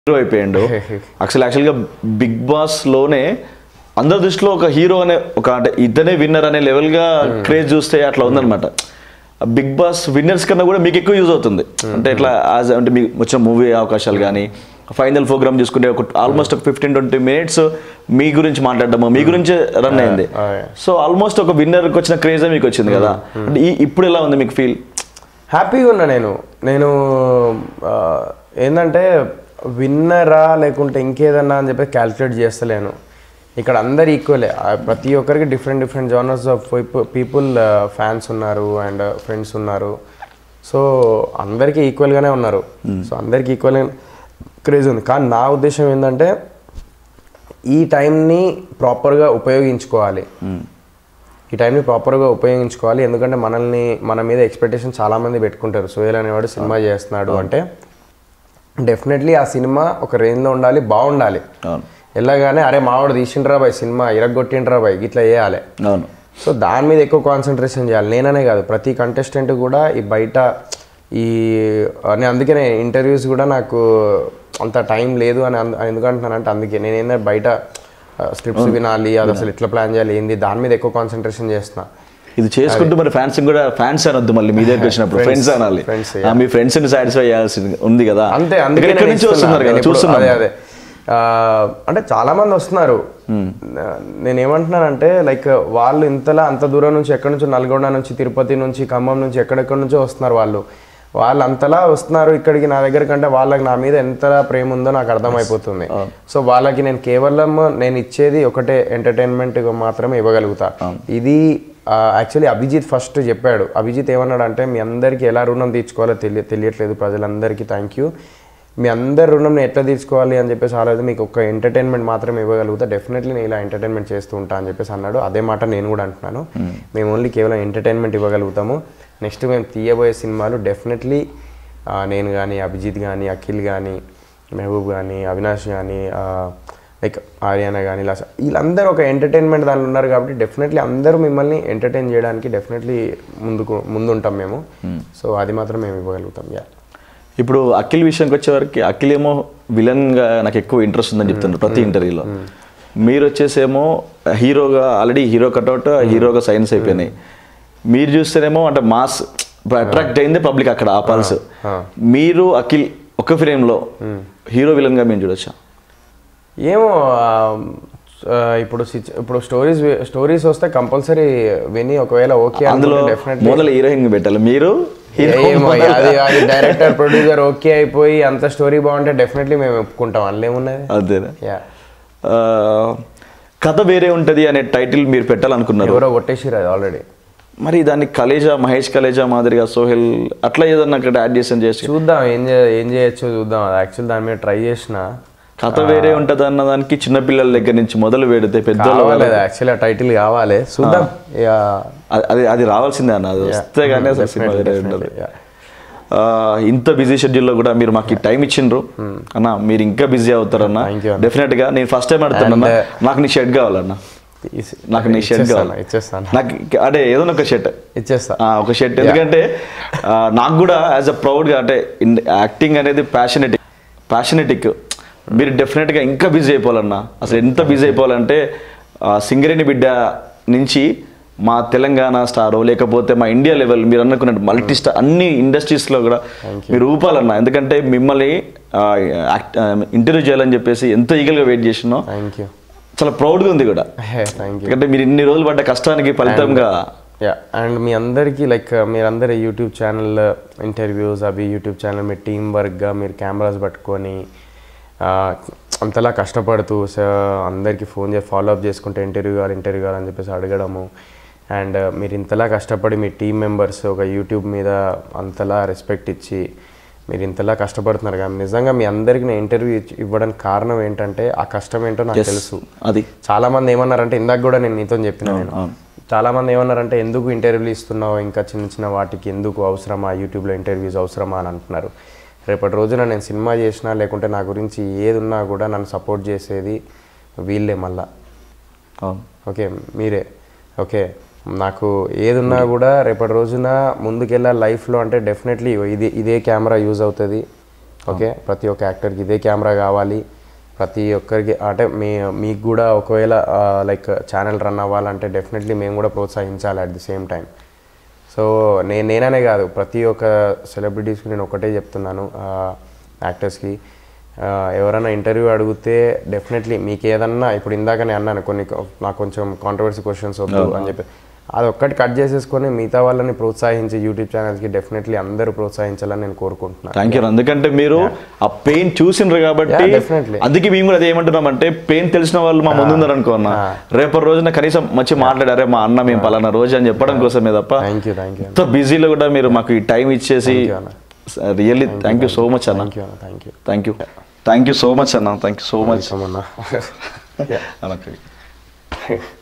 Hero అయిపోయాడు అసలు యాక్చువల్గా బిగ్ బాస్ లోనే అందరి దృష్టిలో ఒక హీరో అనే ఒక అంటే ఇతనే విన్నర్ అనే లెవెల్ గా క్రేజ్ చూస్తే అట్లా ఉందన్నమాట బిగ్ బాస్ విన్నర్స్ కన్నా కూడా మీకు ఎక్కువ యూజ్ అవుతుంది అంటే ఎట్లా యాజ్ అంటే మీకు వచ్చిన మూవీ అవకాశాలు కానీ ఫైనల్ ప్రోగ్రామ్ చూసుకుంటే ఒక ఆల్మోస్ట్ ఒక ఫిఫ్టీన్ ట్వంటీ మినిట్స్ మీ గురించి మాట్లాడడము మీ గురించే రన్ అయింది ఆ, yeah. సో ఆల్మోస్ట్ ఒక విన్నర్కి వచ్చిన క్రేజే మీకు వచ్చింది కదా అంటే ఈ- ఇప్పుడు ఎలా ఉంది మీకు ఫీల్ హ్యాపీగా ఉన్నా నేను నేను ఆ, ఏంటంటే విన్నరా లేకుంటే ఇంకేదన్నా అని చెప్పి క్యాల్కులేట్ చేస్తలేను ఇక్కడ అందరు ఈక్వలే ప్రతి ఒక్కరికి different different genres of people fans ఉన్నారు అండ్ ఫ్రెండ్స్ ఉన్నారు సో అందరికీ ఈక్వల్గానే ఉన్నారు సో అందరికీ ఈక్వల్గా క్రేజ్ ఉంది కానీ నా ఉద్దేశం ఏంటంటే ఈ టైంని ప్రాపర్గా ఉపయోగించుకోవాలి ఈ టైంని ప్రాపర్గా ఉపయోగించుకోవాలి ఎందుకంటే మనల్ని మన మీద ఎక్స్పెక్టేషన్ చాలామంది పెట్టుకుంటారు సోయల్ అనేవాడు సినిమా చేస్తున్నాడు అంటే డెఫినెట్లీ ఆ సినిమా ఒక రేంజ్లో ఉండాలి బాగుండాలి అవును ఎలాగానే అరే మావాడు తీసిండ్రా బాయ్ సినిమా ఇరగొట్టిండ్రా బాయ్ ఇట్లా చేయాలి అవును సో దాని మీద ఎక్కువ కాన్సన్ట్రేషన్ చేయాలి నేననే కాదు ప్రతి కంటెస్టెంట్ కూడా ఈ బయట ఈ నేను అందుకనే ఇంటర్వ్యూస్ కూడా నాకు అంత టైం లేదు అని అందు- ఎందుకంటున్నానంటే అందుకే నేను ఏంటంటే బయట స్క్రిప్ట్స్ వినాలి అది అసలు ఎట్లా ప్లాన్ చేయాలి ఏంది దాని మీద ఎక్కువ కాన్సన్ట్రేషన్ చేస్తున్నా ఇది చేసుకుంటూ మరి ఫ్యాన్స్ కూడా ఫ్యాన్స్ అనొద్దు మళ్ళీ మీ దగ్గరికి వచ్చినప్పుడు ఫ్రెండ్స్ అనాలి friends, ఆ, మీ ఫ్రెండ్స్ ని సాటిస్ఫై చేయాల్సింది ఉంది కదా అంతే అందుకే ఎక్కడి నేను నుంచి ఇస్తున్నా. వస్తున్నారు నేను కదా ఇప్పుడు- చూస్తున్నాం అదే అదే ఆ, అంటే చాలా మంది వస్తున్నారు నేను ఏమంటున్నానంటే లైక్ వాళ్ళు ఇంతలా అంత దూరం నుంచి ఎక్కడి నుంచో నల్గొండ నుంచి తిరుపతి నుంచి ఖమ్మం నుంచి ఎక్కడెక్కడి నుంచో వస్తున్నారు వాళ్ళు వాళ్ళు అంతలా వస్తున్నారు ఇక్కడికి నా దగ్గర కంటే వాళ్ళకి నా మీద ఎంత ప్రేమ ఉందో నాకు అర్థమైపోతుంది సో వాళ్ళకి నేను కేవలం నేను ఇచ్చేది ఒకటే ఎంటర్టైన్మెంట్ మాత్రమే ఇవ్వగలుగుతా ఇది యాక్చువల్లీ అభిజిత్ ఫస్ట్ చెప్పాడు అభిజిత్ ఏమన్నాడు అంటే మీ అందరికీ ఎలా రుణం తీర్చుకోవాలో తెలియ తెలియట్లేదు ప్రజలందరికీ థ్యాంక్ యూ మీ అందరి రుణం నేను ఎట్లా తీర్చుకోవాలి అని చెప్పేసి ఆలోచన మీకు ఒక ఎంటర్టైన్మెంట్ మాత్రమే ఇవ్వగలుగుతా డెఫినెట్లీ నేను ఇలా ఎంటర్టైన్మెంట్ చేస్తూ ఉంటా అని చెప్పేసి అన్నాడు అదే మాట నేను కూడా అంటున్నాను మేము ఓన్లీ కేవలం ఎంటర్టైన్మెంట్ ఇవ్వగలుగుతాము నెక్స్ట్ మేము తీయబోయే సినిమాలు డెఫినెట్లీ నేను కానీ అభిజిత్ కానీ అఖిల్ కానీ మెహబూబ్ కానీ అవినాష్ కానీ లైక్ ఆర్యానా కానీ ఇలా వీళ్ళందరూ ఒక ఎంటర్టైన్మెంట్ దానిలో ఉన్నారు కాబట్టి డెఫినెట్లీ అందరూ మిమ్మల్ని ఎంటర్టైన్ చేయడానికి డెఫినెట్లీ ముందుకు ముందుంటాం మేము సో అది మాత్రం మేము ఇవ్వగలుగుతాం యా ఇప్పుడు అఖిల్ విషయానికి వచ్చేవరకు అఖిల్ ఏమో విలన్ గా నాకు ఎక్కువ ఇంట్రెస్ట్ ఉందని చెప్తున్నారు ప్రతి ఇంటర్వ్యూలో మీరు వచ్చేసేమో హీరోగా ఆల్రెడీ హీరో కట్అవుట్ హీరోగా సైన్స్ అయిపోయినాయి మీరు చూస్తేనేమో అంటే మాస్ అట్రాక్ట్ అయింది పబ్లిక్ అక్కడ ఆ పల్స్ మీరు అఖిల్ ఒక ఫ్రేమ్ లో హీరో విలన్ గా మేము చూడొచ్చా ఏమో ఆ, ఆ, ఇప్పుడు సిచ్- ఇప్పుడు స్టోరీస్ స్టోరీస్ వస్తే కంపల్సరీ విని ఒకవేళ ఓకే అందులో డెఫినెట్లీ మొదలు హీరోయిన్ పెట్టాలి మీరు hero ఏమో అది అది డైరెక్టర్ ప్రొడ్యూసర్ ఓకే అయిపోయి అంత స్టోరీ బాగుంటే డెఫినెట్లీ మేము ఒప్పుకుంటాం అందులో ఏమున్నది అదేనా యా ఆ, కథ వేరే ఉంటది అనే టైటిల్ మీరు పెట్టాలనుకున్నారు ఎవరో కొట్టేసిరు అది ఆల్రెడీ మరి దాన్ని కలేజా మహేష్ కలేజా మాదిరిగా సోహెల్ అట్లా ఏదన్నా అక్కడ యాడ్ చేసి చేసి చూద్దాం ఏం చే ఏం చేయొచ్చో చూద్దాం అది యాక్చువల్ దాని మీద ట్రై చేసిన కథ వేరే ఉంటది అన్న దానికి చిన్నపిల్లల దగ్గర నుంచి మొదలు పెడితే పెద్దలు కావాలి యాక్చువల్లీ ఆ టైటిల్ కావాలి చూద్దాం యా అది అది రావాల్సిందే అన్న అది వస్తే కానీ అసలు సినిమా వేరే ఉండదు yeah. ఆ, ఇంత బిజీ షెడ్యూల్లో కూడా మీరు మాకు టైం ఇచ్చిండ్రు అన్న మీరు ఇంకా బిజీ అవుతారన్న Thank you డెఫినెట్ గా నేను ఫస్ట్ టైం అడుగుతానన్న నాకు నీ షర్ట్ కావాలన్న తీసి- నాకు నీ షర్ట్ ఇచ్చేస్తాను కావాలి ఇచ్చేస్తాను నాకు అదే ఏదైనా ఒక షర్ట్ ఇచ్చేస్తా ఆ, ఒక షర్ట్ ఎందుకంటే ఆ, నాకు కూడా యాజ్ అ ప్రౌడ్గా అంటే యాక్టింగ్ అనేది ప్యాషనెటిక్ ప్యాషనెటిక్ మీరు డెఫినెట్గా ఇంకా బిజీ అయిపోవాలన్నా అసలు ఎంత బిజీ అయిపోవాలంటే ఆ, సింగరేణి బిడ్డ నుంచి మా తెలంగాణ స్టార్ లేకపోతే మా ఇండియా లెవెల్ మీరు అనుకున్నట్టు మల్టీ స్టార్ అన్ని ఇండస్ట్రీస్లో కూడా మీరు ఊపాలన్నా ఎందుకంటే మిమ్మల్ని ఇంటర్వ్యూ చేయాలని చెప్పేసి ఎంత ఈగల్గా వెయిట్ చేసినో థ్యాంక్ యూ చాలా ప్రౌడ్గా ఉంది కూడా థ్యాంక్ యూ ఎందుకంటే మీరు ఇన్ని రోజులు పడ్డ కష్టానికి ఫలితంగా యా అండ్ మీ అందరికీ లైక్ మీరందరూ యూట్యూబ్ ఛానల్ ఇంటర్వ్యూస్ అవి యూట్యూబ్ ఛానల్ మీ టీం వర్క్గా మీరు కెమెరాస్ పట్టుకొని ఆ, అంతలా కష్టపడుతూ సో అందరికీ ఫోన్ చేసి ఫాలో అప్ చేసుకుంటే ఇంటర్వ్యూ కావాలి ఇంటర్వ్యూ కావాలని చెప్పేసి అడగడము అండ్ మీరు ఇంతలా కష్టపడి మీ టీం మెంబర్స్ ఒక యూట్యూబ్ మీద అంతలా రెస్పెక్ట్ ఇచ్చి మీరు ఇంతలా కష్టపడుతున్నారు కానీ నిజంగా మీ అందరికీ నేను ఇంటర్వ్యూ ఇవ్వడానికి కారణం ఏంటంటే ఆ కష్టం ఏంటో నాకు తెలుసు అది చాలా మంది ఏమన్నారంటే ఇందాక కూడా నేను నీతో చెప్పిన నేను చాలా మంది ఏమన్నారంటే ఎందుకు ఇంటర్వ్యూలు ఇస్తున్నావు ఇంకా చిన్న చిన్న వాటికి ఎందుకు అవసరమా యూట్యూబ్లో ఇంటర్వ్యూస్ అవసరమా అని అంటున్నారు రేపటి రోజున నేను సినిమా చేసినా లేకుంటే నా గురించి ఏది ఉన్నా కూడా నన్ను సపోర్ట్ చేసేది వీళ్ళే మళ్ళా అవును ఓకే మీరే ఓకే నాకు ఏదున్నా కూడా రేపటి రోజున ముందుకెళ్ళా లైఫ్లో అంటే డెఫినెట్లీ ఇది ఇదే కెమెరా యూజ్ అవుతుంది ఓకే ప్రతి ఒక్క యాక్టర్కి ఇదే కెమెరా కావాలి ప్రతి ఒక్కరికి అంటే మీ మీకు కూడా ఒకవేళ లైక్ ఛానల్ రన్ అవ్వాలంటే డెఫినెట్లీ మేము కూడా ప్రోత్సహించాలి at the same time so నేను నేననే కాదు ప్రతి ఒక్క సెలబ్రిటీస్కి నేను ఒకటే చెప్తున్నాను యాక్టర్స్కి ఎవరైనా ఇంటర్వ్యూ అడిగితే డెఫినెట్లీ మీకు ఏదన్నా ఇప్పుడు ఇందాక నేను అన్నాను కొన్ని కొ- నాకు కొంచెం కాంట్రవర్సీ క్వశ్చన్స్ వద్దు అని చెప్పి అది ఒక్కటి కట్ చేసేసుకొని మిగతా వాళ్ళని ప్రోత్సహించి యూట్యూబ్ ఛానల్స్కి డెఫినెట్లీ అందరూ ప్రోత్సహించాలని నేను కోరుకుంటున్నాను థ్యాంక్ యూ ఎందుకంటే మీరు ఆ పెయిన్ చూసిండ్రు కాబట్టి Yeah, definitely. అందుకే మేము కూడా అదే ఏమంటున్నాం అంటే పెయిన్ తెలిసిన వాళ్ళు మా ముందు ఉన్నారు అనుకో అన్న రేపటి రోజున కనీసం మంచి మాట్లాడారే మా అన్న మేము పలానా రోజు అని చెప్పడం కోసమే తప్ప థ్యాంక్ యూ థ్యాంక్ యూ ఎంత బిజీలో కూడా మీరు మాకు ఈ టైం ఇచ్చేసి Thank you, అన్న. Really thank you so much అన్న థ్యాంక్ యూ అన్న thank you thank you thank you so much అన్న థ్యాంక్ యూ సో మచ్ అన్న అన్న